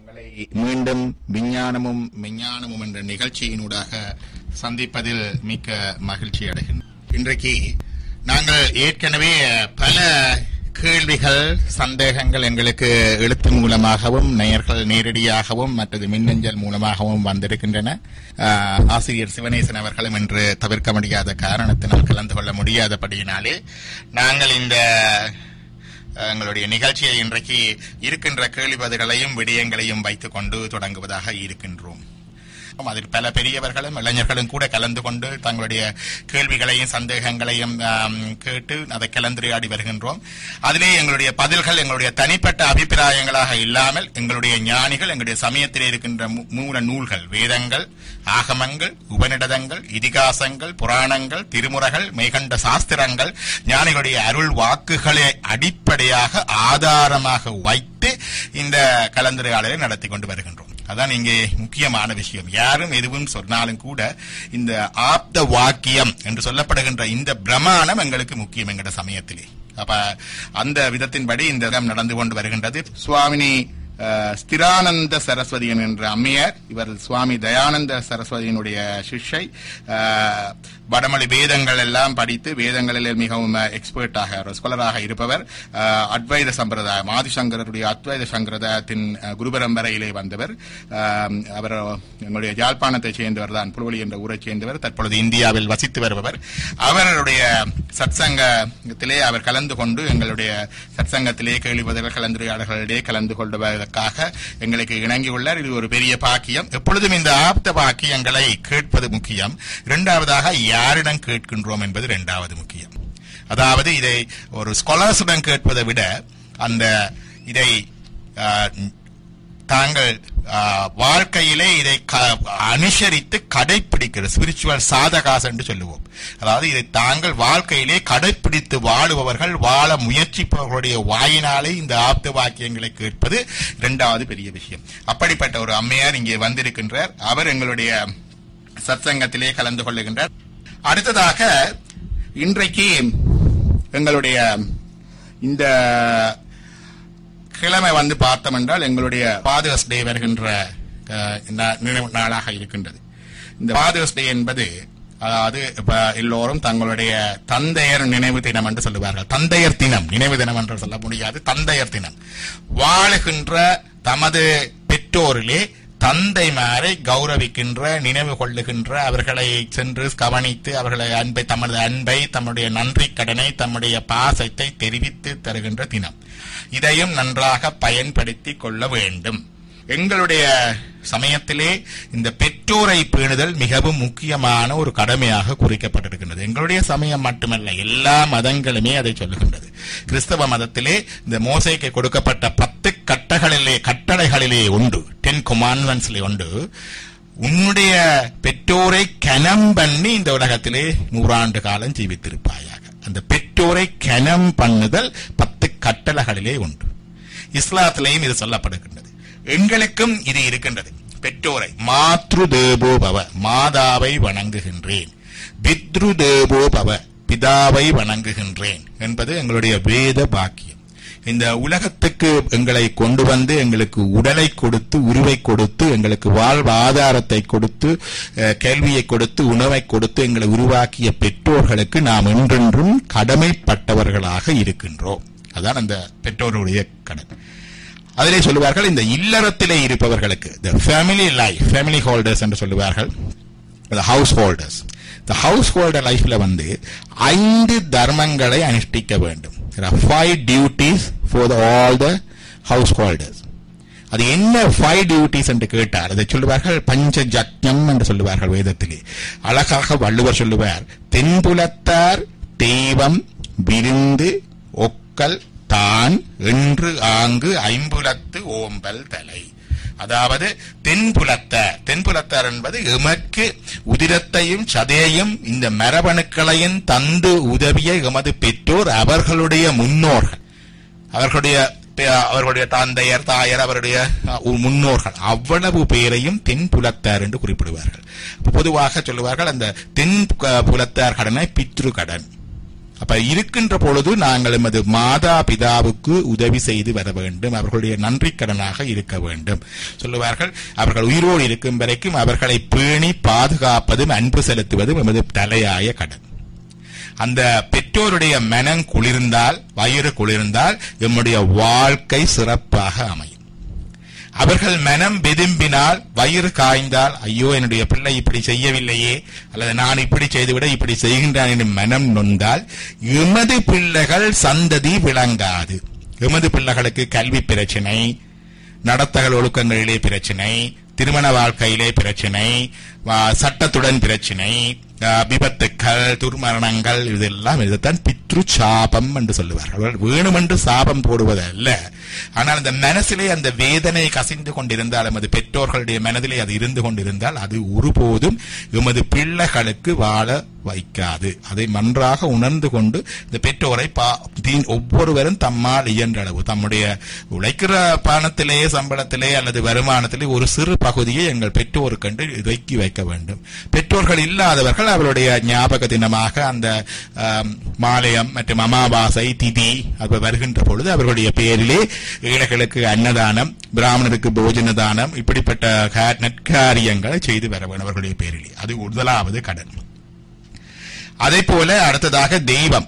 உங்களை மீண்டும் விஞ்ஞானமும் விஞ்ஞானமும் என்ற நிகழ்ச்சியினூடாக சந்திப்பதில் மிக்க மகிழ்ச்சி அடைகின்றோம் இன்றைக்கு நாங்கள் ஏற்கனவே பல கேள்விகள் சந்தேகங்கள் எங்களுக்கு எழுத்து மூலமாகவும் நேயர்கள் நேரடியாகவும் மற்றது மின்னஞ்சல் மூலமாகவும் வந்திருக்கின்றன ஆஹ், ஆசிரியர் சிவனேசன் அவர்களும் இன்று தவிர்க்க முடியாத காரணத்தினால் கலந்து கொள்ள முடியாதபடியினாலே நாங்கள் இந்த எங்களுடைய நிகழ்ச்சியை இன்றைக்கு இருக்கின்ற கேள்வி பதில்களையும் விடயங்களையும் வைத்துக் கொண்டு தொடங்குவதாக இருக்கின்றோம் அதில் பல பெரியவர்களும் இளைஞர்களும் கூட கலந்து கொண்டு தங்களுடைய கேள்விகளையும் சந்தேகங்களையும் ஆம், கேட்டு அதை கலந்துரையாடி வருகின்றோம் அதிலே எங்களுடைய பதில்கள் எங்களுடைய தனிப்பட்ட அபிப்பிராயங்களாக இல்லாமல் எங்களுடைய ஞானிகள் எங்களுடைய சமயத்தில் இருக்கின்ற மூ- மூல நூல்கள் வேதங்கள் ஆகமங்கள் உபநிடதங்கள் இதிகாசங்கள் புராணங்கள் திருமுறைகள் மெய்கண்ட சாஸ்திரங்கள் ஞானிகளுடைய அருள் வாக்குகளை அடிப்படையாக ஆதாரமாக வைத்து இந்த கலந்துரையாடலை நடத்தி கொண்டு வருகின்றோம் அதான் இங்கே முக்கியமான விஷயம் யாரும் எதுவும் சொன்னாலும் கூட இந்த ஆப்த வாக்கியம் என்று சொல்லப்படுகின்ற இந்த பிரமாணம் எங்களுக்கு முக்கியம் எங்கட சமயத்திலே அப்ப அந்த விதத்தின்படி இந்த இடம் நடந்து கொண்டு வருகின்றது சுவாமினி அஹ், ஸ்திரானந்த சரஸ்வதி என்ற அம்மையார் இவர் சுவாமி தயானந்த சரஸ்வதியினுடைய சிஷ்யை அஹ், வடமொழி வேதங்கள் எல்லாம் படித்து வேதங்களில் மிகவும் எக்ஸ்பர்ட்டாக ஒரு ஸ்காலராக இருப்பவர் அஹ், அத்வைத சம்பிரதாயம் ஆதிசங்கரருடைய அத்வைத சம்பிரதாயத்தின் அஹ், குரு பரம்பரையிலே வந்தவர் அஹ், அவர் எங்களுடைய யாழ்ப்பாணத்தை சேர்ந்தவர் தான் புல்வெளி என்ற ஊரைச் சேர்ந்தவர் தற்பொழுது இந்தியாவில் வசித்து வருபவர் அவருடைய சத்சங்கத்திலே அவர் கலந்து கொண்டு எங்களுடைய சத்சங்கத்திலே கேள்விப்பதில் கலந்துரையாடல்களிடையே கலந்து கொள்வதற்காக எங்களுக்கு இணங்கியுள்ளார் இது ஒரு பெரிய பாக்கியம் எப்பொழுதும் இந்த ஆப்த பாக்கியங்களை கேட்பது முக்கியம் இரண்டாவதாக யாரிடம் கேட்கின்றோம் என்பது இரண்டாவது முக்கியம் அதாவது இதை ஒரு ஸ்காலர்ஸுடன் கேட்பதை விட அந்த இதை ஆஹ், தாங்கள் ஆஹ், வாழ்க்கையிலே இதை க- அனுசரித்து கடைபிடிக்கிற ஸ்பிரிச்சுவல் சாதகாஸ் என்று சொல்லுவோம் அதாவது இதை தாங்கள் வாழ்க்கையிலே கடைபிடித்து வாழுபவர்கள் வாழ முயற்சிப்பவர்களுடைய வாயினாலே இந்த ஆப்த வாக்கியங்களை கேட்பது இரண்டாவது பெரிய விஷயம் அப்படிப்பட்ட ஒரு அம்மையார் இங்கே வந்திருக்கின்றார் அவர் எங்களுடைய சத்சங்கத்திலே கலந்து கொள்ளுகின்றார் அடுத்ததாக இன்றைக்கு எங்களுடைய இந்த கிழமை வந்து பார்த்தோம் என்றால் எங்களுடைய ஃபாதர்ஸ் டே வருகின்ற அஹ், நா- நினைவு நாளாக இருக்கின்றது இந்த ஃபாதர்ஸ் டே என்பது அதாவது இப்ப எல்லோரும் தங்களுடைய தந்தையர் நினைவு தினம் என்று சொல்லுவார்கள் தந்தையர் தினம் நினைவு தினம் என்று சொல்ல முடியாது தந்தையர் தினம் வாழுகின்ற தமது பெற்றோரிலே தந்தைமாரை கௌரவிக்கின்ற நினைவு கொள்ளுகின்ற அவர்களை சென்று கவனித்து அவர்களை அன்பை தமது அன்பை தம்முடைய நன்றி கடனை தம்முடைய பாசத்தை தெரிவித்து தருகின்ற தினம் இதையும் நன்றாக பயன்படுத்தி கொள்ள வேண்டும் எங்களுடைய சமயத்திலே இந்த பெற்றோரை பேணுதல் மிகவும் முக்கியமான ஒரு கடமையாக குறிக்கப்பட்டிருக்கின்றது எங்களுடைய சமயம் மட்டுமல்ல எல்லா மதங்களுமே அதை சொல்லுகின்றது கிறிஸ்தவ மதத்திலே இந்த மோசைக்கு கொடுக்கப்பட்ட பத்து கட்டகளிலே கட்டளைகளிலே உண்டு டென் கொமான்வன்ஸ்லே உண்டு உன்னுடைய பெற்றோரை கனம் பண்ணி இந்த உலகத்திலே நூறாண்டு காலம் ஜீவித்திருப்பாயாக அந்த பெற்றோரை கனம் பண்ணுதல் பத்து கட்டளைகளிலே உண்டு இஸ்லாத்திலேயும் இது சொல்லப்படுகின்றது எங்களுக்கும் இது இருக்கின்றது பெற்றோரை மாத்ரு தேவோ பவ மாதாவை வணங்குகின்றேன் பித்ரு தேவோ பவ பிதாவை வணங்குகின்றேன் என்பது எங்களுடைய வேத பாக்கியம் இந்த உலகத்துக்கு எங்களை கொண்டு வந்து எங்களுக்கு உடலை கொடுத்து உருவை கொடுத்து எங்களுக்கு வாழ்வு ஆதாரத்தை கொடுத்து அஹ், கேள்வியை கொடுத்து உணவை கொடுத்து எங்களை உருவாக்கிய பெற்றோர்களுக்கு நாம் என்றென்றும் கடமைப்பட்டவர்களாக இருக்கின்றோம் அதான் அந்த பெற்றோருடைய கடன் அதிலே சொல்லுவார்கள் இந்த இல்லறத்திலே இருப்பவர்களுக்கு the family life family holders என்று சொல்லுவார்கள் the ஹவுஸ் ஹோல்டர்ஸ் இந்த ஹவுஸ் ஹோல்டர் லைஃப்ல வந்து ஐந்து தர்மங்களை அனுஷ்டிக்க வேண்டும் five duties for all the house holders அது என்ன ஃபைவ் டியூட்டிஸ் என்று கேட்டார் அதை சொல்லுவார்கள் பஞ்ச ஜக்ஞம் என்று சொல்லுவார்கள் வேதத்திலே அழகாக வள்ளுவர் சொல்லுவார் தென்புலத்தார் தெய்வம் விருந்து ஒக்கல் தான் என்று ஆங்கு ஐம்புலத்து ஓம்பல் தலை அதாவது தென்புலத்தார் தென்புலத்தார் என்பது எமக்கு உதிரத்தையும் சதையையும் இந்த மரபணுக்களையும் தந்து உதவிய எமது பெற்றோர் அவர்களுடைய முன்னோர்கள் அவர்களுடைய பே- அவர்களுடைய தந்தையர் தாயர் அவருடைய அஹ், முன்னோர்கள் அவ்வளவு பேரையும் தென் புலத்தார் என்று குறிப்பிடுவார்கள் அப்ப பொதுவாக சொல்லுவார்கள் அந்த தென் க- புலத்தார் கடனை பித்ரு கடன் அப்ப இருக்கின்ற பொழுது நாங்கள் எமது மாதா பிதாவுக்கு உதவி செய்து வர வேண்டும் அவர்களுடைய நன்றி கடனாக இருக்க வேண்டும் சொல்லுவார்கள் அவர்கள் உயிரோடு இருக்கும் வரைக்கும் அவர்களை பேணி பாதுகாப்பதும் அன்பு செலுத்துவதும் எமது தலையாய கடன் அந்த பெற்றோருடைய மனம் குளிர்ந்தால் வயிறு குளிர்ந்தால் எம்முடைய வாழ்க்கை சிறப்பாக அமையும் அவர்கள் மனம் வெதும்பினால் வயிறு காய்ந்தால் ஐயோ என்னுடைய பிள்ளை இப்படி செய்யவில்லையே அல்லது நான் இப்படி செய்துவிட இப்படி செய்கின்றான் என்று மனம் நொந்தால் எமது பிள்ளைகள் சந்ததி விளங்காது எமது பிள்ளைகளுக்கு கல்வி பிரச்சனை நடத்தகள் ஒழுக்கங்களிலே பிரச்சனை திருமண வாழ்க்கையிலே பிரச்சனை வா- சட்டத்துடன் பிரச்சனை ஆ, விபத்துக்கள் துர்மரணங்கள் இதெல்லாம் இதுதான் பித்ரு சாபம் என்று சொல்லுவார்கள் அவர்கள் வேணுமென்று சாபம் போடுவதல்ல ஆனால் அந்த மனசிலே அந்த வேதனை கசிந்து கொண்டிருந்தால் எமது பெற்றோர்களுடைய மனதிலே அது இருந்து கொண்டிருந்தால் அது ஒருபோதும் எமது பிள்ளைகளுக்கு வாழ வைக்காது அதை நன்றாக உணர்ந்து கொண்டு இந்த பெற்றோரை பா- தீ- ஒவ்வொருவரும் தம்மால் இயன்ற அளவு தம்முடைய உழைக்கிற பணத்திலே சம்பளத்திலே அல்லது வருமானத்திலே ஒரு சிறு பகுதியை எங்கள் பெற்றோருக்கென்று இறக்கி வைக்க வேண்டும் பெற்றோர்கள் இல்லாதவர்கள் அவருடைய ஞாபக தினமாக அந்த ஆம், மாலயம் மற்றும் அமாவாசை திதி அது வருகின்ற பொழுது அவர்களுடைய பெயரிலே ஏழைகளுக்கு அன்னதானம் பிராமணருக்கு போஜன தானம் இப்படிப்பட்ட கா- நற்காரியங்களை செய்து வர வேண்டும் அவர்களுடைய பெயரிலே அது முதலாவது கடன் அதே போல அடுத்ததாக தெய்வம்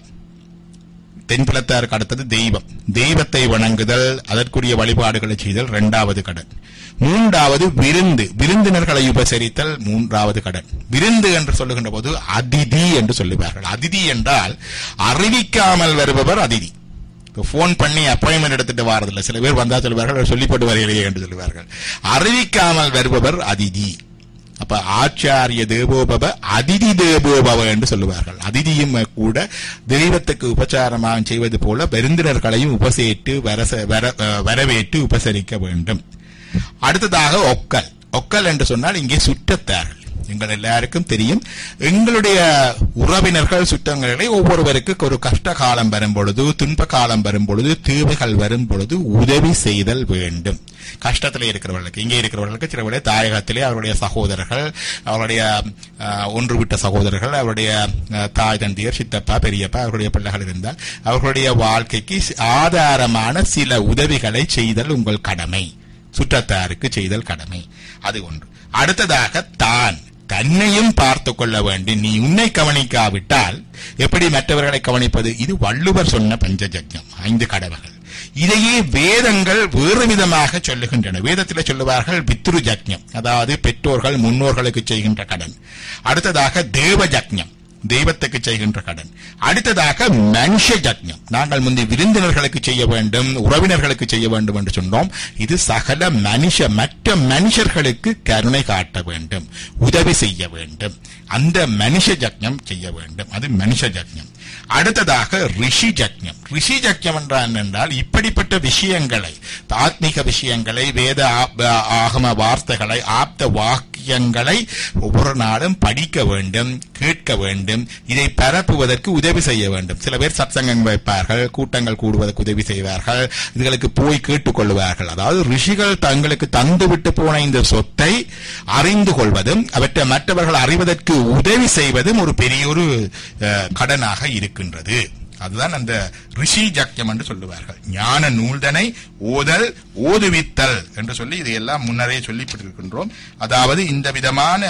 தென்புலத்தாருக்கு அடுத்தது தெய்வம் தெய்வத்தை வணங்குதல் அதற்குரிய வழிபாடுகளை செய்தல் இரண்டாவது கடன் மூன்றாவது விருந்து விருந்தினர்களை உபசரித்தல் மூன்றாவது கடன் விருந்து என்று சொல்லுகின்ற போது அதிதி என்று சொல்லுவார்கள் அதிதி என்றால் அறிவிக்காமல் வருபவர் அதிதி இப்போ ஃபோன் பண்ணி அப்பாயின்மெண்ட் எடுத்துட்டு வாரதில்லை சில பேர் வந்தா சொல்லுவார்கள் சொல்லிப்பட்டு வரையிலேயே என்று சொல்லுவார்கள் அறிவிக்காமல் வருபவர் அதிதி அப்ப ஆச்சாரிய தேவோபவ அதிதி தேவோபவ என்று சொல்லுவார்கள் அதிதியும் கூட தெய்வத்துக்கு உபச்சாரமாக செய்வது போல விருந்தினர்களையும் உபசேட்டு வரச- வர- அஹ் வரவேற்று உபசரிக்க வேண்டும் அடுத்ததாக ஒக்கல் ஒக்கல் என்று சொன்னால் இங்கே சுற்றத்தார்கள் எங்கள் எல்லாருக்கும் தெரியும் எங்களுடைய உறவினர்கள் சுற்றங்களை ஒவ்வொருவருக்கு ஒரு கஷ்ட காலம் வரும் பொழுது துன்ப காலம் வரும் பொழுது தீமைகள் வரும் பொழுது உதவி செய்தல் வேண்டும் கஷ்டத்திலே இருக்கிறவர்களுக்கு இங்கே இருக்கிறவர்களுக்கு சிலவுடைய தாயகத்திலே அவருடைய சகோதரர்கள் அவருடைய அஹ், ஒன்று விட்ட சகோதரர்கள் அவருடைய அஹ், தாய் தந்தையர் சித்தப்பா பெரியப்பா அவருடைய பிள்ளைகள் இருந்தால் அவர்களுடைய வாழ்க்கைக்கு ஆதாரமான சில உதவிகளை செய்தல் உங்கள் கடமை சுற்றத்தாருக்கு செய்தல் கடமை அது ஒன்று அடுத்ததாக தான் தன்னையும் பார்த்து கொள்ள வேண்டும் நீ உன்னை கவனிக்காவிட்டால் எப்படி மற்றவர்களை கவனிப்பது இது வள்ளுவர் சொன்ன பஞ்சஜக்ஞம் ஐந்து கடமைகள் இதையே வேதங்கள் வேறு விதமாக சொல்லுகின்றன வேதத்தில் சொல்லுவார்கள் பித்ரு ஜக்ஞம் அதாவது பெற்றோர்கள் முன்னோர்களுக்கு செய்கின்ற கடன் அடுத்ததாக தேவ ஜக்ஞம் தெய்வத்துக்கு செய்கின்ற கடன் அடுத்ததாக மனுஷ ஜக்ஞம் நாங்கள் முந்தைய விருந்தினர்களுக்கு செய்ய வேண்டும் உறவினர்களுக்கு செய்ய வேண்டும் என்று சொன்னோம் இது சகல மனுஷ மற்ற மனுஷர்களுக்கு கருணை காட்ட வேண்டும் உதவி செய்ய வேண்டும் அந்த மனுஷ ஜக்ஞம் செய்ய வேண்டும் அது மனுஷ ஜக்ஞம் அடுத்ததாக ரிஷி ஜக்ஞம் ரிஷி ஜக்ஞம் என்றால் என்றால் இப்படிப்பட்ட விஷயங்களை ஆத்மீக விஷயங்களை வேத ஆப்- ஆகம வார்த்தைகளை ஆப்த வாக்கியங்களை ஒவ்வொரு நாளும் படிக்க வேண்டும் கேட்க வேண்டும் இதை பரப்புவதற்கு உதவி செய்ய வேண்டும் சில பேர் சத்சங்கம் வைப்பார்கள் கூட்டங்கள் கூடுவதற்கு உதவி செய்வார்கள் இதுகளுக்கு போய் கேட்டுக்கொள்வார்கள் அதாவது ரிஷிகள் தங்களுக்கு தந்துவிட்டு போன இந்த சொத்தை அறிந்து கொள்வதும் அவற்றை மற்றவர்கள் அறிவதற்கு உதவி செய்வதும் ஒரு பெரிய ஒரு அஹ், கடனாக இருக்கின்றது அதுதான் அந்த ரிஷி ஜக்கியம் என்று சொல்லுவார்கள் ஞான நூல்தனை ஓதல் ஓதுவித்தல் என்று சொல்லி இதையெல்லாம் முன்னரே சொல்லிவிட்டிருக்கின்றோம் அதாவது இந்த விதமான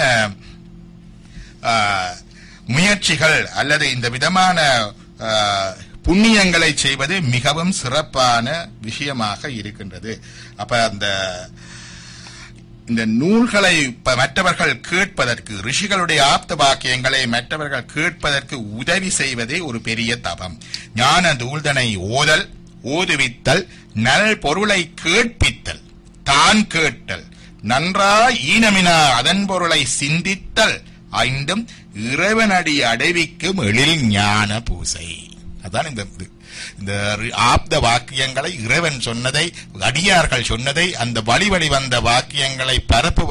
ஆஹ், முயற்சிகள் அல்லது இந்த விதமான ஆஹ், புண்ணியங்களை செய்வது மிகவும் சிறப்பான விஷயமாக இருக்கின்றது அப்ப அந்த இந்த நூல்களை ப- மற்றவர்கள் கேட்பதற்கு ரிஷிகளுடைய ஆப்த வாக்கியங்களை மற்றவர்கள் கேட்பதற்கு உதவி செய்வதே ஒரு பெரிய தபம் ஞான தூள்தனை ஓதல் ஓதுவித்தல் நல் பொருளை கேட்பித்தல் தான் கேட்டல் நன்றாய் ஈனமினா அதன் பொருளை சிந்தித்தல் ஐந்தும் இறைவனடி அடைவிக்கும் எழில் ஞான பூசை அதான் இந்த இது. இந்த ரி- ஆப்த வாக்கியங்களை இறைவன் சொன்னதை அடியார்கள் சொன்னதை அந்த வழி வழி வந்த வாக்கியங்களை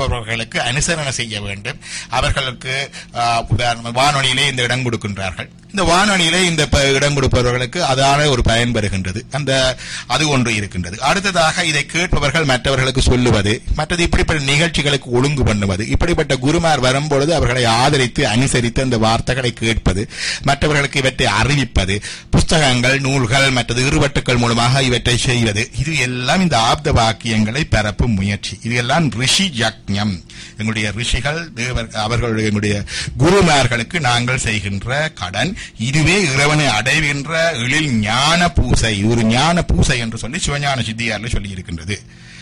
பரப்புபவர்களுக்கு அனுசரணை செய்ய வேண்டும் அவர்களுக்கு ஆ, உதாரணம் வானொலியிலே இந்த இடம் கொடுக்கின்றார்கள் இந்த வானொலியிலே இந்த ப- இடம் கொடுப்பவர்களுக்கு அதான ஒரு பயன் பெறுகின்றது அந்த அது ஒன்று இருக்கின்றது அடுத்ததாக இதை கேட்பவர்கள் மற்றவர்களுக்கு சொல்லுவது மற்றது இப்படிப்பட்ட நிகழ்ச்சிகளுக்கு ஒழுங்கு பண்ணுவது இப்படிப்பட்ட குருமார் வரும்பொழுது அவர்களை ஆதரித்து அனுசரித்து அந்த வார்த்தைகளை கேட்பது மற்றவர்களுக்கு இவற்றை அறிவிப்பது புஸ்தகங்கள் நூல்கள் மற்றது இருவட்டுக்கள் மூலமாக இவற்றை செய்வது இது எல்லாம் இந்த ஆப்த வாக்கியங்களை பரப்பும் முயற்சி இது எல்லாம் ரிஷி யக்ஞம் எங்களுடைய ரிஷிகள் தேவர் அவர்களுடைய எங்களுடைய குருமார்களுக்கு நாங்கள் செய்கின்ற கடன் இதுவே இறைவனை அடைகின்ற எழில் ஞான பூசை இது ஒரு ஞான பூசை என்று சொல்லி சிவஞான சித்தியாரில் சொல்லி இருக்கின்றது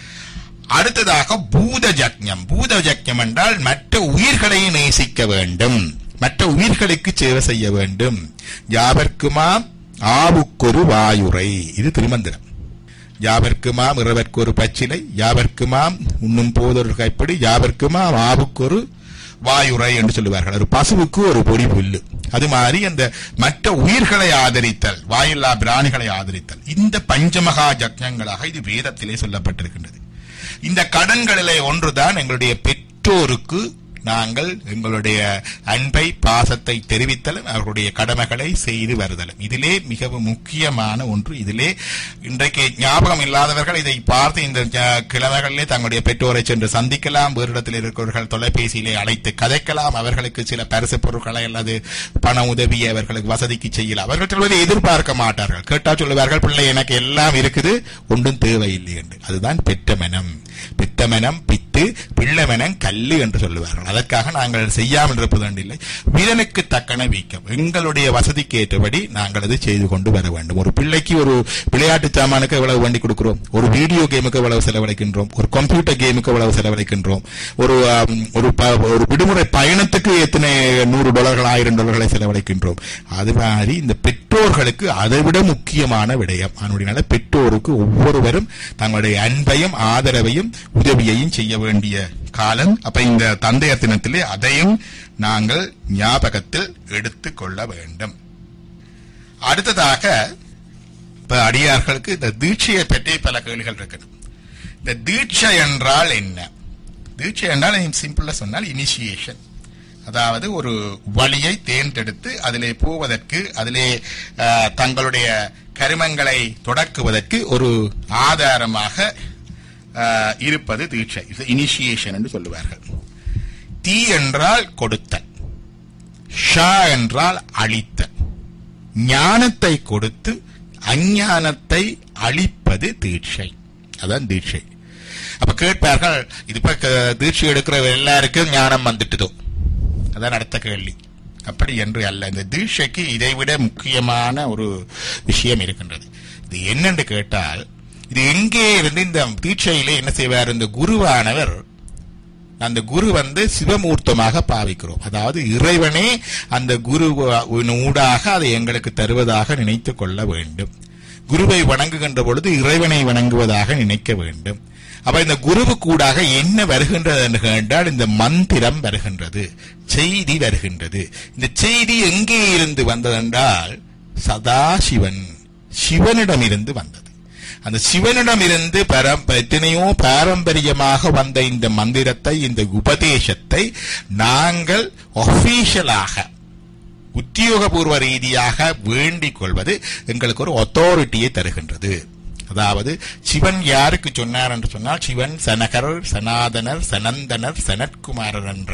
அடுத்ததாக பூத ஜக்ஞம் பூத ஜக்ஞம் என்றால் மற்ற உயிர்களை நேசிக்க வேண்டும் மற்ற உயிர்களுக்கு சேவை செய்ய வேண்டும் யாவர்க்குமாம் ஆவுக்கொரு வாயுரை இது திருமந்திரம் யாவர்க்குமாம் இறவர்க்கொரு பச்சிலை யாவர்க்குமாம் உண்ணும் போதொரு கைப்படி யாவர்க்குமாம் ஆவுக்கொரு வாயுரை என்று சொல்லுவார்கள் ஒரு பசுவுக்கு ஒரு பொடி புல்லு அது மாதிரி அந்த மற்ற உயிர்களை ஆதரித்தல் வாயில்லா பிராணிகளை ஆதரித்தல் இந்த பஞ்சமகா ஜக்ஞங்களாக இது வேதத்திலே சொல்லப்பட்டிருக்கின்றது இந்த கடன்களிலே ஒன்றுதான் எங்களுடைய பெற்றோருக்கு நாங்கள் எங்களுடைய அன்பை பாசத்தை தெரிவித்தலும் அவர்களுடைய கடமைகளை செய்து வருதலும் இதிலே மிகவும் முக்கியமான ஒன்று இதிலே இன்றைக்கு ஞாபகம் இல்லாதவர்கள் இதை பார்த்து இந்த ஜ- கிழமைகளிலே தங்களுடைய பெற்றோரை சென்று சந்திக்கலாம் வேறு இடத்தில் இருக்கிறவர்கள் தொலைபேசியிலே அழைத்து கதைக்கலாம் அவர்களுக்கு சில பரிசு பொருட்களை அல்லது பண உதவி அவர்களுக்கு வசதிக்கு செய்யலாம் அவர்கள் சொல்வதை எதிர்பார்க்க மாட்டார்கள் கேட்டா சொல்லுவார்கள் பிள்ளை எனக்கு எல்லாம் இருக்குது ஒன்றும் தேவையில்லை என்று அதுதான் பெற்ற மனம் பித்த மனம் பித்து பிள்ளை மனம் கல்லு என்று சொல்லுவார்கள் அதற்காக நாங்கள் செய்யாமல் இருப்பது வேண்டில்லை வீரனுக்கு தக்கன வீக்கம் எங்களுடைய வசதிக்கு ஏற்றபடி நாங்கள் அதை செய்து கொண்டு வர வேண்டும் ஒரு பிள்ளைக்கு ஒரு விளையாட்டு சாமானுக்கு எவ்வளவு வண்டி கொடுக்கிறோம் ஒரு வீடியோ கேமுக்கு எவ்வளவு செலவழிக்கின்றோம் ஒரு கம்ப்யூட்டர் கேமுக்கு எவ்வளவு செலவழிக்கின்றோம் ஒரு ஆம், ஒரு ப- ஒரு விடுமுறை பயணத்துக்கு எத்தனை நூறு டாலர்கள் ஆயிரம் டாலர்களை செலவழிக்கின்றோம் அது மாதிரி இந்த பெற்றோர்களுக்கு அதை விட முக்கியமான விடயம் அதனுடைய பெற்றோருக்கு ஒவ்வொருவரும் தங்களுடைய அன்பையும் ஆதரவையும் உதவியையும் செய்ய வேண்டிய காலம் அப்ப இந்த தந்தையர் தினத்திலே அதையும் நாங்கள் ஞாபகத்தில் எடுத்துக் கொள்ள வேண்டும் அடுத்ததாக இப்ப அடியார்களுக்கு இந்த தீட்சையை பற்றி பல கேள்விகள் இருக்கு இந்த தீட்சை என்றால் என்ன தீட்சை என்றால் சிம்பிளா சொன்னால் இனிஷியேஷன் அதாவது ஒரு வழியை தேர்ந்தெடுத்து அதிலே போவதற்கு அதிலே அஹ், தங்களுடைய கருமங்களை தொடக்குவதற்கு ஒரு ஆதாரமாக அஹ், இருப்பது தீட்சை இனிஷியேஷன் என்று சொல்லுவார்கள் தீ என்றால் கொடுத்தல் ஷா என்றால் அழித்தல் ஞானத்தை கொடுத்து அஞ்ஞானத்தை அழிப்பது தீட்சை அதான் தீட்சை அப்ப கேட்பார்கள் இது இப்ப க- தீட்சை எடுக்கிற எல்லாருக்கும் ஞானம் வந்துட்டுதோ அதான் அடுத்த கேள்வி அப்படி என்று அல்ல இந்த தீட்சைக்கு இதைவிட முக்கியமான ஒரு விஷயம் இருக்கின்றது இது என்னென்று கேட்டால் இது எங்கே இருந்து இந்த தீட்சையிலே என்ன செய்வார் இந்த குருவானவர் அந்த குரு வந்து சிவமூர்த்தமாக பாவிக்கிறோம் அதாவது இறைவனே அந்த குரு ஊடாக அதை எங்களுக்கு தருவதாக நினைத்துக் கொள்ள வேண்டும் குருவை வணங்குகின்ற பொழுது இறைவனை வணங்குவதாக நினைக்க வேண்டும் அப்ப இந்த குருவு கூடாக என்ன வருகின்றது என்று கேட்டால் இந்த மந்திரம் வருகின்றது செய்தி வருகின்றது இந்த செய்தி எங்கே இருந்து வந்ததென்றால் சதாசிவன் சிவனிடமிருந்து வந்தது அந்த சிவனிடம் இருந்து பரம் எத்தனையோ பாரம்பரியமாக வந்த இந்த மந்திரத்தை இந்த உபதேசத்தை நாங்கள் ஒபிஷியலாக உத்தியோகபூர்வ ரீதியாக வேண்டிக் கொள்வது எங்களுக்கு ஒரு ஒத்தாரிட்டியை தருகின்றது அதாவது சிவன் யாருக்கு சொன்னார் என்று சொன்னால் சிவன் சனகர் சனாதனர் சனந்தனர் சனத்குமாரர் என்ற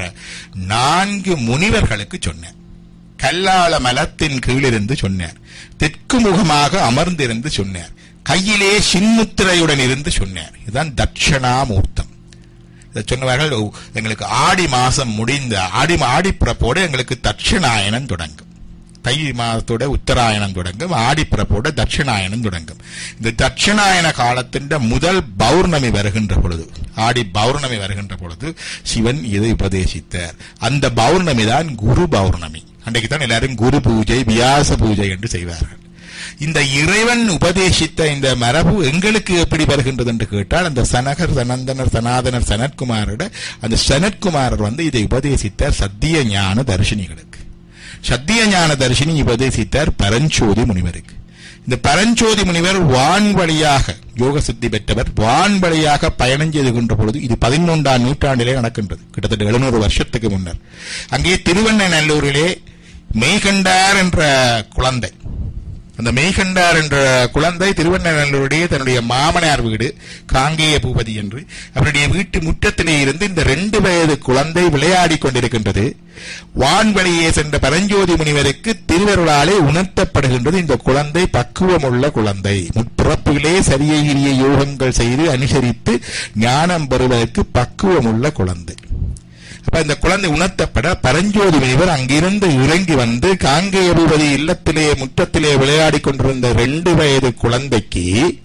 நான்கு முனிவர்களுக்கு சொன்னார் கல்லாள மலத்தின் கீழிருந்து சொன்னார் தெற்கு முகமாக அமர்ந்திருந்து சொன்னார் கையிலே சின்முத்திரையுடன் இருந்து சொன்னார் இதுதான் தட்சணாமூர்த்தம் இதை சொன்னவர்கள் "ஓ, எங்களுக்கு ஆடி மாசம் முடிந்த ஆடி ஆடிப்பிறப்போடு எங்களுக்கு தட்சிணாயனம் தொடங்கும் தை மாதத்தோட உத்தராயணம் தொடங்கும் ஆடிப்பிறப்போட தட்சிணாயனம் தொடங்கும் இந்த தட்சிணாயன காலத்தின் முதல் பௌர்ணமி வருகின்ற பொழுது ஆடி பௌர்ணமி வருகின்ற பொழுது சிவன் இதை உபதேசித்தார் அந்த பௌர்ணமி தான் குரு பௌர்ணமி அன்றைக்கு தான் எல்லாரும் குரு பூஜை வியாச பூஜை என்று செய்வார்கள் இந்த இறைவன் உபதேசித்த இந்த மரபு எங்களுக்கு எப்படி வருகின்றது என்று கேட்டால் அந்த சனகர் சனந்தனர் சனாதனர் சனத்குமாரோட அந்த சனத்குமாரர் வந்து இதை உபதேசித்தார் சத்திய ஞான தரிசனிகளுக்கு சத்திய ஞான தரிசனி உபதேசித்தார் பரஞ்சோதி முனிவருக்கு இந்த பரஞ்சோதி முனிவர் வான் வழியாக யோக சித்தி பெற்றவர் வான் வழியாக பயணம் செய்து கொண்ட பொழுது இது பதினொன்றாம் நூற்றாண்டிலே நடக்கின்றது கிட்டத்தட்ட எழுநூறு வருஷத்துக்கு முன்னர் அங்கே திருவண்ணநல்லூரிலே மெய்கண்டார் என்ற குழந்தை அந்த மெய்கண்டார் என்ற குழந்தை திருவண்ணாமலையுடைய தன்னுடைய மாமனார் வீடு காங்கேய பூபதி என்று அவருடைய வீட்டு முற்றத்திலே இருந்து இந்த ரெண்டு வயது குழந்தை விளையாடிக் கொண்டிருக்கின்றது வான்வழியே சென்ற பரஞ்சோதி முனிவருக்கு திருவருளாலே உணர்த்தப்படுகின்றது இந்த குழந்தை பக்குவமுள்ள குழந்தை முற்பிறப்பிலே சரியகிரிய யோகங்கள் செய்து அனுசரித்து ஞானம் பெறுவதற்கு பக்குவமுள்ள குழந்தை அப்ப இந்த குழந்தை உணர்த்தப்பட பரஞ்சோதி முனிவர் அங்கிருந்து இறங்கி வந்து காங்கேய பூபதி இல்லத்திலே முற்றத்திலே விளையாடி கொண்டிருந்த ரெண்டு வயது குழந்தைக்கு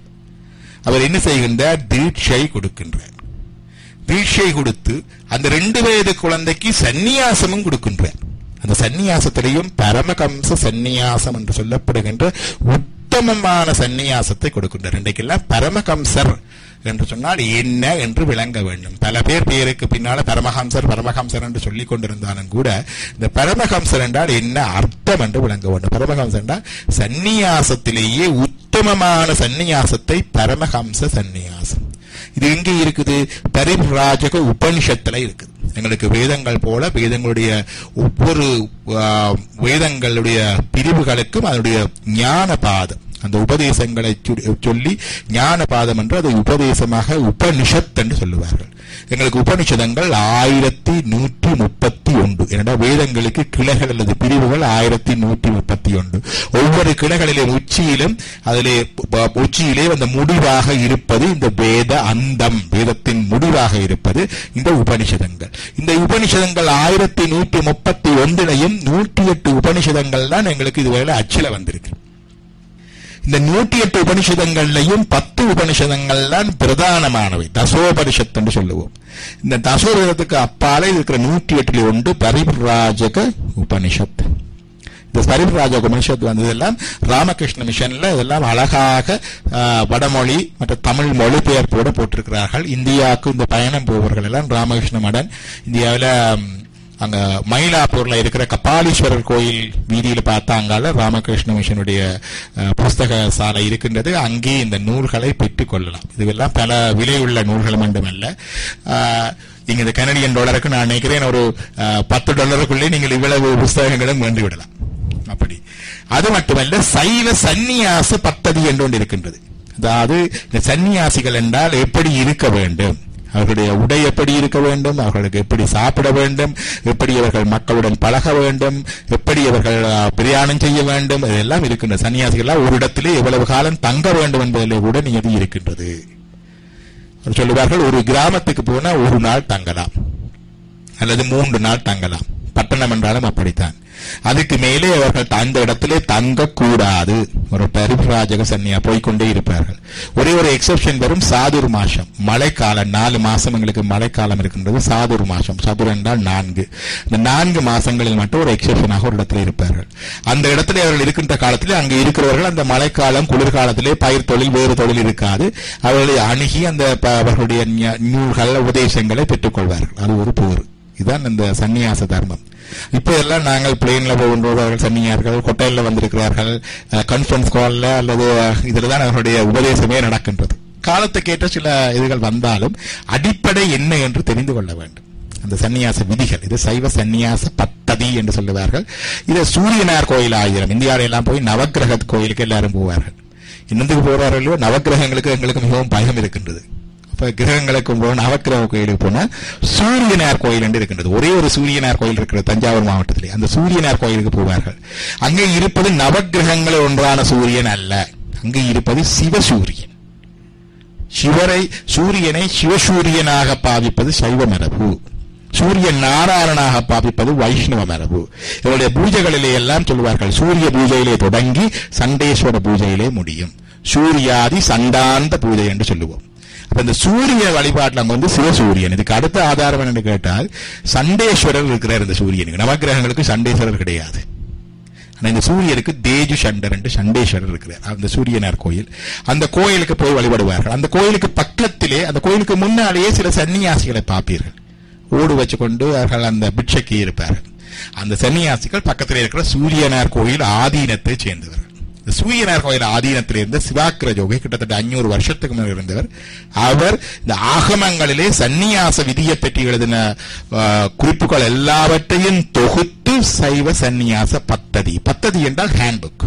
அவர் என்ன செய்கின்றார் தீட்சை கொடுக்கின்றார் தீட்சை கொடுத்து அந்த ரெண்டு வயது குழந்தைக்கு சந்நியாசமும் கொடுக்கின்றார் அந்த சந்நியாசத்திலையும் பரமகம்ச சந்நியாசம் என்று சொல்லப்படுகின்ற உத்தமமான சந்நியாசத்தை கொடுக்கின்றார் இன்றைக்கெல்லாம் பரமகம்சர் என்று சொன்னால் என்ன என்று விளங்க வேண்டும் பல பேர் பேருக்கு பின்னால பரமஹம்சர் பரமஹம்சர் என்று சொல்லிக் கொண்டிருந்தாலும் கூட இந்த பரமஹம்சர் என்றால் என்ன அர்த்தம் என்று விளங்க வேண்டும் பரமஹம்சர் என்றால் சந்நியாசத்திலேயே உத்தமமான சந்நியாசத்தை பரமஹம்ச சந்நியாசம் இது எங்கே இருக்குது பரிபிராஜக உபனிஷத்துல இருக்குது எங்களுக்கு வேதங்கள் போல வேதங்களுடைய ஒவ்வொரு ஆ, வேதங்களுடைய பிரிவுகளுக்கும் அதனுடைய ஞான பாதம் அந்த உபதேசங்களை சொல்லி- சொல்லி ஞான பாதம் என்று அதை உபதேசமாக உபனிஷத் என்று சொல்லுவார்கள் எங்களுக்கு உபனிஷதங்கள் ஆயிரத்தி நூற்றி முப்பத்தி ஒன்று என்னடா வேதங்களுக்கு கிளைகள் அல்லது பிரிவுகள் ஆயிரத்தி நூற்றி முப்பத்தி ஒன்று ஒவ்வொரு கிளைகளிலே உச்சியிலும் அதிலே ப- உச்சியிலே அந்த முடிவாக இருப்பது இந்த வேத அந்தம் வேதத்தின் முடிவாக இருப்பது இந்த உபனிஷதங்கள் இந்த உபனிஷதங்கள் ஆயிரத்தி நூற்றி முப்பத்தி ஒன்றிலையும் நூற்றி எட்டு உபனிஷதங்கள் தான் எங்களுக்கு இதுவரை அச்சில வந்திருக்கு இந்த நூற்றி எட்டு உபனிஷதங்கள்லையும் பத்து உபனிஷதங்கள் தான் பிரதானமானவை தசோபனிஷத் என்று சொல்லுவோம் இந்த தசோபனிஷத்துக்கு அப்பாலே இருக்கிற நூற்றி எட்டுல ஒன்று பரிபிராஜக உபனிஷத் இந்த பரிபிராஜக உபனிஷத் வந்ததெல்லாம் ராமகிருஷ்ண மிஷன்ல இதெல்லாம் அழகாக ஆ, வடமொழி மற்ற தமிழ் மொழிபெயர்ப்போடு போட்டிருக்கிறார்கள் இந்தியாவுக்கு இந்த பயணம் போவர்கள் எல்லாம் ராமகிருஷ்ண மடன் இந்தியாவில் அங்க மயிலாப்பூர்ல இருக்கிற கபாலீஸ்வரர் கோயில் வீதியில பார்த்தாங்கால ராமகிருஷ்ண மிஷனுடைய அஹ், புஸ்தக சாலை இருக்கின்றது அங்கே இந்த நூல்களை பெற்றுக் கொள்ளலாம் இதுவெல்லாம் பல விலையுள்ள நூல்கள் மட்டுமல்ல ஆஹ், இங்க இந்த கனடியன் டாலருக்கு நான் நினைக்கிறேன் ஒரு அஹ், பத்து டாலருக்குள்ளே நீங்கள் இவ்வளவு புஸ்தகங்களும் வேண்டி விடலாம் அப்படி அது மட்டுமல்ல சைவ சந்நியாச பத்ததி என்று ஒன்று இருக்கின்றது அதாவது இந்த சந்நியாசிகள் என்றால் எப்படி இருக்க வேண்டும் அவர்களுடைய உடை எப்படி இருக்க வேண்டும் அவர்களுக்கு எப்படி சாப்பிட வேண்டும் எப்படி அவர்கள் மக்களுடன் பழக வேண்டும் எப்படி அவர்கள் ஆ, பிரயாணம் செய்ய வேண்டும் இதெல்லாம் இருக்கின்ற சன்னியாசிகள் ஒரு இடத்திலே எவ்வளவு காலம் தங்க வேண்டும் என்பதிலே கூட நியதி இருக்கின்றது அவர் சொல்லுவார்கள் ஒரு கிராமத்துக்கு போனா ஒரு நாள் தங்கலாம் அல்லது மூன்று நாள் தங்கலாம் பட்டணம் என்றாலும் அப்படித்தான் அதுக்கு மேலே அவர்கள் அந்த இடத்திலே தங்கக்கூடாது ஒரு பரிபிராஜக சன்னியா போய்க்கொண்டே இருப்பார்கள் ஒரே ஒரு எக்ஸெப்ஷன் வரும் சாதுர் மாசம் மழைக்காலம் நாலு மாசம் எங்களுக்கு மழைக்காலம் இருக்கின்றது சாதுர் மாசம் சதுர் என்றால் நான்கு இந்த நான்கு மாசங்களில் மட்டும் ஒரு எக்ஸெப்ஷனாக ஒரு இடத்துல இருப்பார்கள் அந்த இடத்துல அவர்கள் இருக்கின்ற காலத்திலே அங்கே இருக்கிறவர்கள் அந்த மழைக்காலம் குளிர்காலத்திலே பயிர் தொழில் வேறு தொழில் இருக்காது அவர்களை அணுகி அந்த ப- அவர்களுடைய ஞ- நூல்கள் உபதேசங்களை பெற்றுக்கொள்வார்கள் அது ஒரு போர் இதுதான் இந்த சந்நியாச தர்மம் இப்ப எல்லாம் நாங்கள் பிளேன்ல போகும்போது அவர்கள் சன்னியார்கள் ஹோட்டல்ல வந்திருக்கிறார்கள் கான்ஃபரன்ஸ் கால்ல அல்லது இதுல தான் அவர்களுடைய உபதேசமே நடக்கின்றது காலத்துக்கேற்ற சில இதுகள் வந்தாலும் அடிப்படை என்ன என்று தெரிந்து கொள்ள வேண்டும் அந்த சந்நியாச விதிகள் இது சைவ சந்நியாச பத்ததி என்று சொல்லுவார்கள் இது சூரியனார் கோயில் ஆயிரம் இந்தியாவில எல்லாம் போய் நவக்கிரக கோயிலுக்கு எல்லாரும் போவார்கள் இன்னத்துக்கு போறார்களோ நவக்கிரகங்களுக்கு எங்களுக்கு மிகவும் பயம் இருக்கின்றது அப்ப கிரகங்களுக்கு போன நவக்கிரக கோயிலுக்கு போனா சூரியனார் கோயில் என்று இருக்கின்றது ஒரே ஒரு சூரியனார் கோயில் இருக்கிறது தஞ்சாவூர் மாவட்டத்திலே அந்த சூரியனார் கோயிலுக்கு போவார்கள் அங்கே இருப்பது நவக்கிரகங்கள் ஒன்றான சூரியன் அல்ல அங்கே இருப்பது சிவசூரியன் சிவரை சூரியனை சிவசூரியனாக பாவிப்பது சைவ மரபு சூரியன் நாராயணனாக பாவிப்பது வைஷ்ணவ மரபு இவருடைய பூஜைகளிலே எல்லாம் சொல்லுவார்கள் சூரிய பூஜையிலே தொடங்கி சண்டேஸ்வர பூஜையிலே முடியும் சூரியாதி சண்டாந்த பூஜை என்று சொல்லுவோம் அப்ப இந்த சூரிய வழிபாட்டில் அங்க வந்து சிவசூரியன் இதுக்கு அடுத்த ஆதாரம் என்று கேட்டால் சண்டேஸ்வரர் இருக்கிறார் இந்த சூரியனுக்கு நவக்கிரகங்களுக்கு சண்டேஸ்வரர் கிடையாது ஆனா இந்த சூரியனுக்கு தேஜு சண்டர் என்று சண்டேஸ்வரர் இருக்கிறார் அந்த சூரியனார் கோயில் அந்த கோயிலுக்கு போய் வழிபடுவார்கள் அந்த கோயிலுக்கு பக்கத்திலே அந்த கோயிலுக்கு முன்னாலேயே சில சன்னியாசிகளை பார்ப்பீர்கள் ஓடு வச்சு கொண்டு அவர்கள் அந்த பிட்சைக்கு இருப்பார்கள் அந்த சன்னியாசிகள் பக்கத்தில் இருக்கிற சூரியனார் கோயில் ஆதீனத்தை சேர்ந்தவர்கள் இந்த சூரியனார் கோயில் ஆதீனத்தில் இருந்த சிவாக்கிர ஜோகி கிட்டத்தட்ட அஞ்சூறு வருஷத்துக்கு முன்னர் இருந்தவர் அவர் இந்த ஆகமங்களிலே சந்நியாச விதியை பற்றி எழுதின ஆ, குறிப்புகள் எல்லாவற்றையும் தொகுத்து சைவ சந்நியாச பத்ததி பத்ததி என்றால் ஹேண்ட்புக்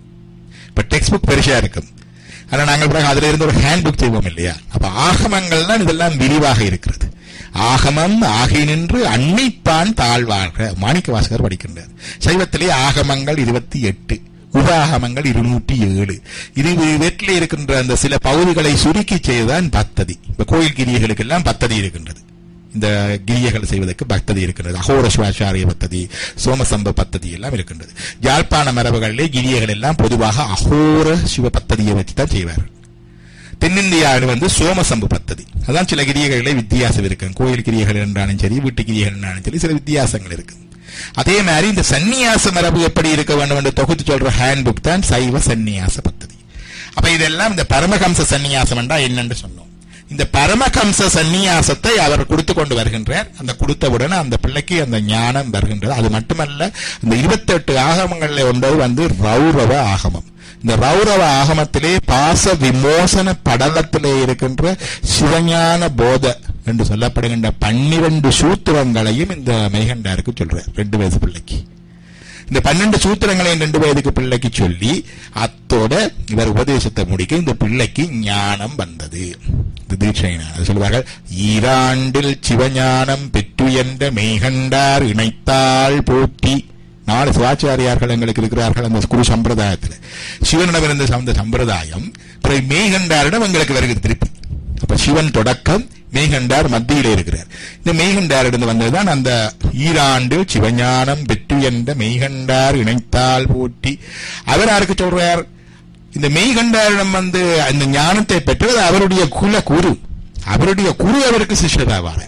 இப்ப டெக்ஸ்ட் புக் பெருசா இருக்கும் ஆனா நாங்கள் பிறகு அதுல இருந்து ஒரு ஹேண்ட் புக் செய்வோம் இல்லையா அப்ப ஆகமங்கள் தான் இதெல்லாம் விரிவாக இருக்கிறது ஆகமம் ஆகி நின்று அன்னைப்பான் தாழ்வாக மாணிக்க வாசகர் படிக்கின்றார் சைவத்திலே ஆகமங்கள் இருபத்தி எட்டு உபாகமங்கள் இருநூற்றி ஏழு இது வீட்டில் இருக்கின்ற அந்த சில பகுதிகளை சுருக்கி செய்தான் பத்ததி இப்ப கோயில் கிரியைகளுக்கு எல்லாம் பத்ததி இருக்கின்றது இந்த கிரியைகள் செய்வதற்கு பக்ததி இருக்கின்றது அகோர சிவாச்சாரிய பத்ததி சோமசம்ப பத்ததி எல்லாம் இருக்கின்றது யாழ்ப்பாண மரபுகளிலே கிரியைகள் எல்லாம் பொதுவாக அகோர சிவ பத்ததியை வச்சு தான் செய்வார்கள் தென்னிந்தியாவில் வந்து சோமசம்பு பத்ததி அதான் சில கிரியைகளிலே வித்தியாசம் இருக்கு கோயில் கிரியைகள் என்றாலும் சரி வீட்டு கிரியைகள் என்றாலும் சரி சில வித்தியாசங்கள் இருக்கு அதே மாதிரி இந்த சந்நியாச மரபு எப்படி இருக்க வேண்டும் என்று தொகுத்து சொல்ற ஹேண்ட் புக் தான் சைவ சந்நியாச பத்ததி அப்ப இதெல்லாம் இந்த பரமஹம்ச சந்நியாசம் என்றா என்னன்னு சொன்னோம் இந்த பரமஹம்ச சந்நியாசத்தை அவர் கொடுத்து கொண்டு வருகின்றார் அந்த கொடுத்தவுடனே அந்த பிள்ளைக்கு அந்த ஞானம் வருகின்றது அது மட்டுமல்ல இந்த இருபத்தெட்டு ஆகமங்கள்ல ஒன்றது வந்து ரௌரவ ஆகமம் இந்த ரௌரவ ஆகமத்திலே பாச விமோசன படலத்திலே இருக்கின்ற சிவஞான போத என்று சொல்லப்படுகின்ற பன்னிரண்டு சூத்திரங்களையும் இந்த மெய்கண்டாருக்கு சொல்றார் ரெண்டு வயசு பிள்ளைக்கு இந்த பன்னெண்டு சூத்திரங்களையும் ரெண்டு வயதுக்கு பிள்ளைக்கு சொல்லி அத்தோட இவர் உபதேசத்தை முடிக்க இந்த பிள்ளைக்கு ஞானம் வந்தது இது தீட்சையினார் அது சொல்லுவார்கள் ஈராண்டில் சிவஞானம் பெற்று என்ற மெய்கண்டார் இணைத்தாள் போட்டி நாலு சிவாச்சாரியார்கள் எங்களுக்கு இருக்கிறார்கள் அந்த குரு சம்பிரதாயத்தில் சிவனிடம் இருந்த அந்த சம்பிரதாயம் பிறகு மெய்கண்டாரிடம் எங்களுக்கு வருகிறது திருப்பி அப்ப சிவன் தொடக்கம் மெய்கண்டார் மத்தியிலே இருக்கிறார் இந்த மெய்கண்டாரிடம் வந்ததுதான் அந்த ஈராண்டு சிவஞானம் வெற்றி என்ற மெய்கண்டார் இணைத்தால் போட்டி அவர் யாருக்கு சொல்றார் இந்த மெய்கண்டாரிடம் வந்து அந்த ஞானத்தை பெற்றது அவருடைய குல குரு அவருடைய குரு அவருக்கு சிஷ்யராவார்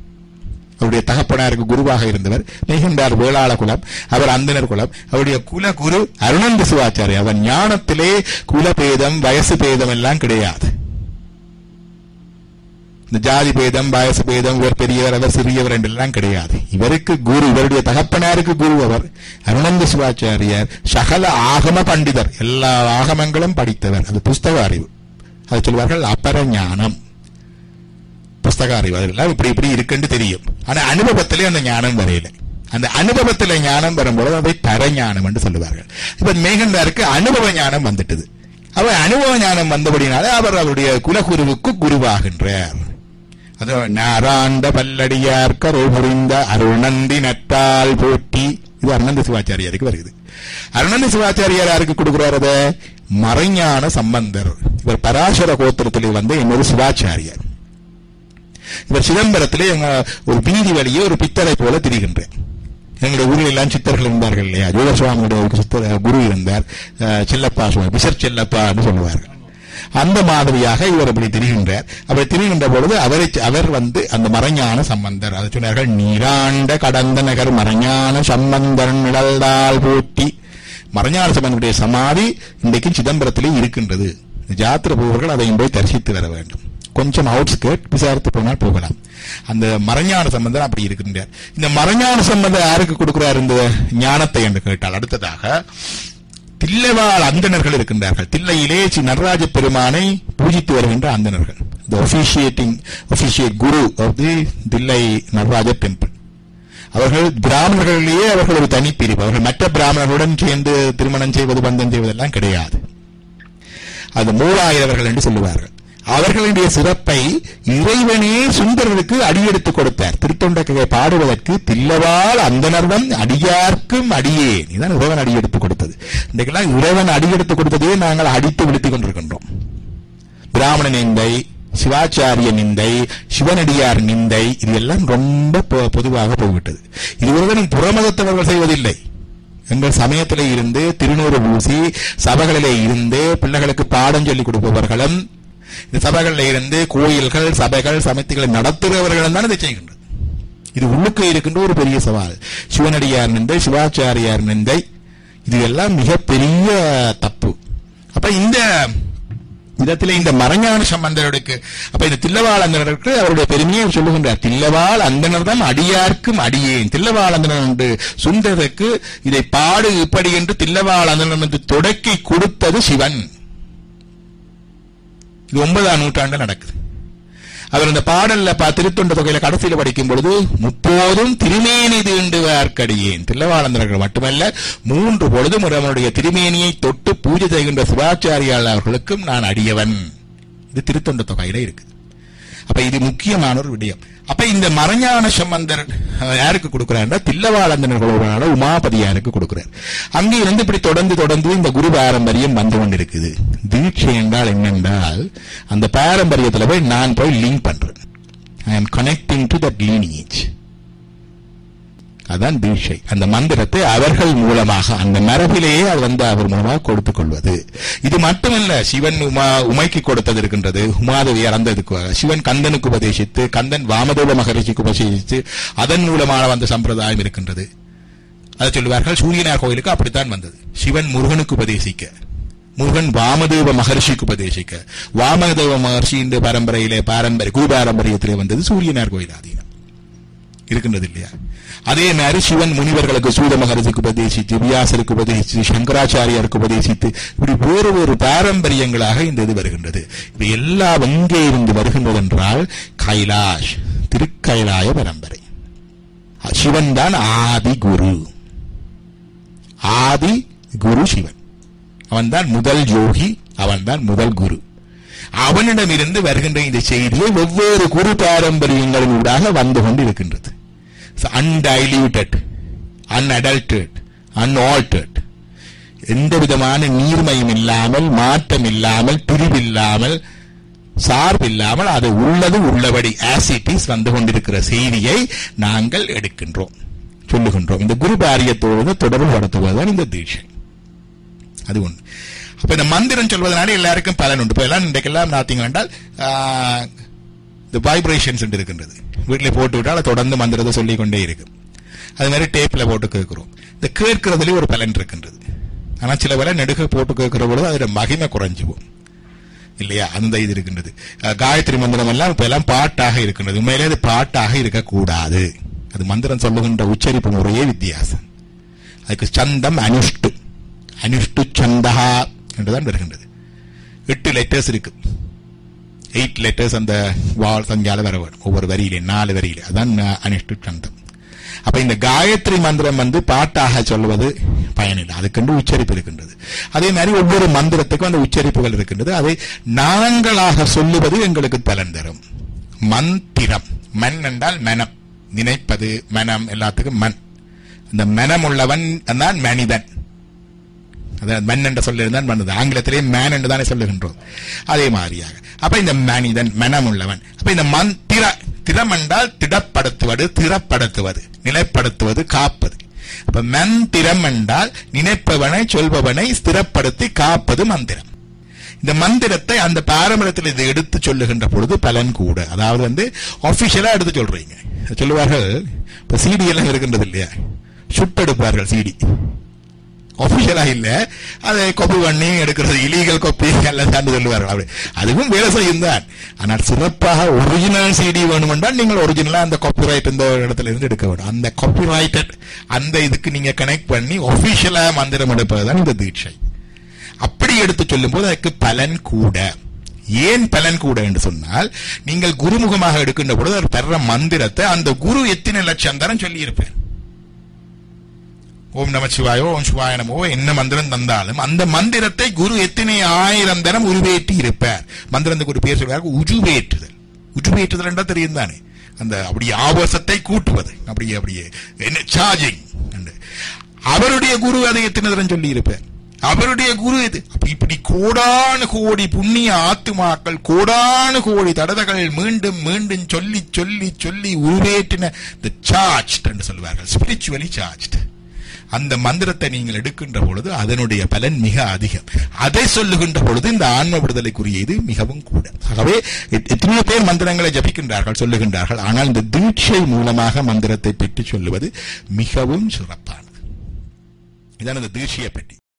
அவருடைய தகப்பனாருக்கு குருவாக இருந்தவர் மெய்கண்டார் வேளாள குலம் அவர் அந்தனர் குலம் அவருடைய குல குரு அருணந்த சிவாச்சாரி அவர் ஞானத்திலே குலபேதம் வயசு பேதம் எல்லாம் கிடையாது இந்த ஜாதி பேதம் வயசு பேதம் இவர் பெரியவர் அவர் சிறியவர் என்றெல்லாம் கிடையாது இவருக்கு குரு இவருடைய தகப்பனாருக்கு குரு அவர் அருணந்த சிவாச்சாரியார் சகல ஆகம பண்டிதர் எல்லா ஆகமங்களும் படித்தவர் அது புஸ்தக அறிவு அது சொல்வார்கள் அபர ஞானம் புஸ்தக அறிவு அதெல்லாம் இப்படி இப்படி இருக்குன்னு தெரியும் ஆனா அனுபவத்திலே அந்த ஞானம் வரையில அந்த அனுபவத்துல ஞானம் வரும்போது அதை தர ஞானம் என்று சொல்லுவார்கள் இப்ப மேகண்டாருக்கு அனுபவ ஞானம் வந்துட்டது அவர் அனுபவ ஞானம் வந்தபடினால அவர் அவருடைய குலகுருவுக்கு குருவாகின்றார் அது நாராண்ட பல்லடியார் கருள் புரிந்த அருணந்தி நட்டால் போட்டி இது அருணந்த சிவாச்சாரியாருக்கு வருகிறது அருணந்த சிவாச்சாரியார் யாருக்கு கொடுக்கிறார் அதை மறைஞான சம்பந்தர் இவர் பராசர கோத்திரத்திலே வந்து இன்னொரு சிவாச்சாரியார் இவர் சிதம்பரத்திலே எங்க ஒரு பீதி வழியே ஒரு பித்தரை போல திரிகின்றேன் எங்களுடைய ஊரில் எல்லாம் சித்தர்கள் இருந்தார்கள் இல்லையா ஜோதர் சுவாமியுடைய ஒரு சித்தர் குரு இருந்தார் செல்லப்பா சுவாமி பிசர் செல்லப்பா என்று சொல்லுவார்கள் அந்த மாதிரியாக இவர் அப்படி திரிகின்றார் அப்படி திரிகின்ற பொழுது அவரை அவர் வந்து அந்த மறைஞான சம்பந்தர் அதை சொன்னார்கள் நீராண்ட கடந்த நகர் மறைஞான சம்பந்தன் நிழல்தால் போட்டி மறைஞான சம்பந்தனுடைய சமாதி இன்றைக்கு சிதம்பரத்திலே இருக்கின்றது ஜாத்திர போவர்கள் அதையும் போய் தரிசித்து வர வேண்டும் கொஞ்சம் அவுட்ஸ்கர்ட் விசாரித்து போனால் போகலாம் அந்த மறைஞான சம்பந்தம் அப்படி இருக்கின்றார் இந்த மறைஞான சம்பந்தம் யாருக்கு கொடுக்கிறார் இந்த ஞானத்தை என்று கேட்டால் அடுத்ததாக தில்லைவாழ் அந்தணர்கள் இருக்கின்றார்கள் தில்லையிலே ஸ்ரீ நடராஜ பெருமானை பூஜித்து வருகின்ற அந்தணர்கள் the officiating officiate guru of the Thillai Nataraja temple அவர்கள் பிராமணர்களிலேயே அவர்கள் ஒரு தனிப்பிரிவு அவர்கள் மற்ற பிராமணர்களுடன் சேர்ந்து திருமணம் செய்வது பந்தம் செய்வதெல்லாம் கிடையாது அது மூவாயிரவர்கள் என்று சொல்லுவார்கள் அவர்களுடைய சிறப்பை இறைவனே சுந்தரருக்கு அடியெடுத்து கொடுத்தார் திருத்தொண்டக்கையை பாடுவதற்கு தில்லவாள் அந்தனர்தம் அடியார்க்கும் அடியேன் இதான் இறைவன் அடியெடுத்து கொடுத்தது இன்றைக்கெல்லாம் இறைவன் அடியெடுத்து கொடுத்ததே நாங்கள் அடித்து விழுத்திக் கொண்டிருக்கின்றோம் பிராமண நிந்தை சிவாச்சாரிய நிந்தை சிவனடியார் நிந்தை இது எல்லாம் ரொம்ப பொதுவாக போய்விட்டது இது ஒருவரும் புறமதத்தவர்கள் செய்வதில்லை எங்கள் சமயத்திலே இருந்து திருநூறு பூசி சபைகளிலே இருந்து பிள்ளைகளுக்கு பாடம் சொல்லிக் கொடுப்பவர்களும் இந்த சபைகளில் இருந்து கோயில்கள் சபைகள் சமித்திகளை நடத்துகிறவர்களும் தான் இதை செய்கின்றது இது உள்ளுக்கு இருக்கின்ற ஒரு பெரிய சவால் சிவனடியார் நிந்தை சிவாச்சாரியார் நிந்தை இது எல்லாம் மிகப்பெரிய தப்பு அப்ப இந்த விதத்திலே இந்த மறைஞான சம்பந்தருக்கு அப்ப இந்த தில்லவாள் அந்தனருக்கு அவருடைய பெருமையை சொல்லுகின்றார் தில்லவாள் அந்தனர் தான் அடியார்க்கும் அடியேன் தில்லவாள் அந்தனர் என்று சுந்தரருக்கு இதை பாடு இப்படி என்று தில்லவாள் அந்தனர் என்று தொடக்கி கொடுத்தது சிவன் இது ஒன்பதாம் நூற்றாண்டு நடக்குது அவர் அந்த பாடல்ல பா திருத்தொண்ட தொகையில கடைசியில படிக்கும் பொழுது முப்போதும் திருமேனி தீண்டுவார்க்கடியேன் தில்லவாளந்தர்கள் மட்டுமல்ல மூன்று பொழுதும் அவனுடைய திருமேனியை தொட்டு பூஜை செய்கின்ற சிவாச்சாரியால் அவர்களுக்கும் நான் அடியவன் இது திருத்தொண்ட தொகையில இருக்கு அப்ப இது முக்கியமான ஒரு விடயம் அப்ப இந்த மறைஞான சம்பந்தர் அஹ், யாருக்கு கொடுக்கிறார் தில்லவாளந்தனர்களோட உமாபதியாருக்கு கொடுக்கிறார் அங்கே இருந்து இப்படி தொடர்ந்து தொடர்ந்து இந்த குரு பாரம்பரியம் வந்து கொண்டிருக்குது தீட்சை என்றால் என்னென்றால் அந்த பாரம்பரியத்துல போய் நான் போய் லிங்க் பண்றேன் ஐ ஆம் கனெக்டிங் டு தட் லீனியேஜ் அதான் தீட்சை அந்த மந்திரத்தை அவர்கள் மூலமாக அந்த மரபிலேயே அது வந்து அவர் மூலமாக கொடுத்துக் கொள்வது இது மட்டுமல்ல சிவன் உமா உமைக்கு கொடுத்தது இருக்கின்றது உமாதேவி இறந்ததுக்கு சிவன் கந்தனுக்கு உபதேசித்து கந்தன் வாமதேவ மகரிஷிக்கு உபதேசித்து அதன் மூலமான வந்த சம்பிரதாயம் இருக்கின்றது அதை சொல்லுவார்கள் சூரியனார் கோயிலுக்கு அப்படித்தான் வந்தது சிவன் முருகனுக்கு உபதேசிக்க முருகன் வாமதேவ மகர்ஷிக்கு உபதேசிக்க வாமதேவ மகர்ஷி இந்த பரம்பரையிலே பாரம்பரிய குரு பாரம்பரியத்திலே வந்தது சூரியனார் கோயில் ஆதீனம் இருக்கின்றது இல்லையா அதே மாதிரி சிவன் முனிவர்களுக்கு சூத மகரசுக்கு உபதேசித்து வியாசருக்கு உபதேசித்து சங்கராச்சாரியாருக்கு உபதேசித்து இப்படி வேறு வேறு பாரம்பரியங்களாக இந்த இது வருகின்றது இது எல்லாம் எங்கே இருந்து வருகின்றது என்றால் கைலாஷ் திருக்கைலாய பரம்பரை சிவன் தான் ஆதி குரு ஆதி குரு சிவன் அவன்தான் முதல் யோகி அவன்தான் முதல் குரு அவனிடமிருந்து வருகின்ற இந்த செய்தியை வெவ்வேறு குரு பாரம்பரியங்களின் ஊடாக வந்து கொண்டு இருக்கின்றது அன்டைல்யூட்டட் அன்அடல்டட் அன்ஆல்டர்ட் எந்த விதமான நீர்மையும் இல்லாமல் மாற்றம் இல்லாமல் பிரிவில்லாமல் சார்பில்லாமல் அது உள்ளது உள்ளபடி ஆசிட்டிஸ் வந்து கொண்டிருக்கிற செய்தியை நாங்கள் எடுக்கின்றோம் சொல்லுகின்றோம் இந்த குரு பாரியத்தோடு தொடர்பு படுத்துவதுதான் இந்த தீட்சை அது ஒன்று அப்ப இந்த மந்திரம் சொல்வதனால எல்லாருக்கும் பலன் உண்டு இப்ப எல்லாம் இன்றைக்கெல்லாம் நாத்திங்க வேண்டால் இந்த வைப்ரேஷன்ஸ் இருக்கின்றது வீட்டில் போட்டு விட்டால் அது தொடர்ந்து மந்திரத்தை சொல்லிக் கொண்டே இருக்கு அது மாதிரி டேப்ல போட்டு கேட்கிறோம் இந்த கேட்கறதுலயே ஒரு பலன் இருக்கின்றது ஆனா சில வேலை நெடுக போட்டு கேட்கிற பொழுது அதோட மகிமை குறைஞ்சு போகும் இல்லையா அந்த இது இருக்கின்றது அஹ், காயத்ரி மந்திரம் எல்லாம் இப்ப எல்லாம் பாட்டாக இருக்கின்றது உண்மையிலே அது பாட்டாக இருக்கக்கூடாது அது மந்திரம் சொல்லுகின்ற உச்சரிப்பு முறையே வித்தியாசம் அதுக்கு சந்தம் அனுஷ்டு அனுஷ்டு சந்தகா என்றுதான் வருகின்றது எட்டு லெட்டர்ஸ் இருக்கு எயிட் லெட்டர்ஸ் அந்த வால் சஞ்சால வர வேணும் ஒவ்வொரு வரியிலே நாலு வரியிலே அதான் அனுஷ்டு சந்தம் அப்ப இந்த காயத்ரி மந்திரம் வந்து பாட்டாக சொல்வது பயனில்லை அதுக்கென்று உச்சரிப்பு இருக்கின்றது அதே மாதிரி ஒவ்வொரு மந்திரத்துக்கும் அந்த உச்சரிப்புகள் இருக்கின்றது அதை நாங்களாக சொல்லுவது எங்களுக்கு பலன் தரும் மந்திரம் மன் என்றால் மனம் நினைப்பது மனம் எல்லாத்துக்கும் மண் இந்த மனம் உள்ளவன் தான் மனிதன் அதாவது மன் என்ற சொல்லிருந்தான் மனிதன் ஆங்கிலத்திலே மேன் என்று தானே சொல்லுகின்றோம் அதே மாதிரியாக அப்ப இந்த மனிதன் மனம் உள்ளவன் அப்ப இந்த மந்திர திறம் என்றால் திடப்படுத்துவது திறப்படுத்துவது நிலைப்படுத்துவது காப்பது அப்ப மந்திரம் என்றால் நினைப்பவனை சொல்பவனை ஸ்திரப்படுத்தி காப்பது மந்திரம் இந்த மந்திரத்தை அந்த பாரம்பரியத்தில் இதை எடுத்து சொல்லுகின்ற பொழுது பலன் கூட அதாவது வந்து ஆபீஷியலா எடுத்து சொல்றீங்க சொல்லுவார்கள் இப்ப சிடி எல்லாம் இருக்கின்றது இல்லையா சுட்டெடுப்பார்கள் சிடி ஒபிஷியலா இல்ல அதை காப்பி பண்ணி எடுக்கிறது இலீகல் காப்பி எல்லாம் தான் சொல்லுவார்கள் அப்படி அதுவும் வேலை செய்யும் தான் ஆனால் சிறப்பாக ஒரிஜினல் சிடி வேணுமென்றால் நீங்கள் ஒரிஜினலா அந்த காப்பிரைட் இந்த இடத்துல இருந்து எடுக்க வேண்டும் அந்த காப்பிரைட்டட் அந்த இதுக்கு நீங்க கனெக்ட் பண்ணி ஒபிஷியலா மந்திரம் எடுப்பதுதான் இந்த தீட்சை அப்படி எடுத்து சொல்லும் போது அதுக்கு பலன் கூட ஏன் பலன் கூட என்று சொன்னால் நீங்கள் குருமுகமாக எடுக்கின்ற பொழுது அவர் பெற மந்திரத்தை அந்த குரு எத்தனை லட்சம் தரம் சொல்லி இருப்பேன் ஓம் நம சிவாயோ ஓம் சிவாய நமோ என்ன மந்திரம் தந்தாலும் அந்த மந்திரத்தை குரு எத்தனை ஆயிரம் தரம் உருவேற்றி இருப்பார் மந்திரத்துக்கு ஒரு பேர் சொல்றாரு உஜுவேற்றுதல் உஜுவேற்றுதல் என்றால் தெரியும் தானே அந்த அப்படி ஆபாசத்தை கூட்டுவது அப்படியே அப்படியே என்ன சார்ஜிங் அவருடைய குரு அதை எத்தனை தரம் சொல்லி இருப்பார் அவருடைய குரு இது அப்ப இப்படி கோடானு கோடி புண்ணிய ஆத்துமாக்கள் கோடானு கோடி தடதகள் மீண்டும் மீண்டும் சொல்லி சொல்லி சொல்லி உருவேற்றின சார்ஜ் என்று சொல்வார்கள் ஸ்பிரிச்சுவலி சார்ஜ் அந்த மந்திரத்தை நீங்கள் எடுக்கின்ற பொழுது அதனுடைய பலன் மிக அதிகம் அதை சொல்லுகின்ற பொழுது இந்த ஆன்ம விடுதலைக்குரியது மிகவும் கூட ஆகவே எத்- எத்தனையோ பேர் மந்திரங்களை ஜபிக்கின்றார்கள் சொல்லுகின்றார்கள் ஆனால் இந்த தீட்சை மூலமாக மந்திரத்தை பெற்று சொல்லுவது மிகவும் சிறப்பானது இதான் இந்த தீட்சையை பற்றி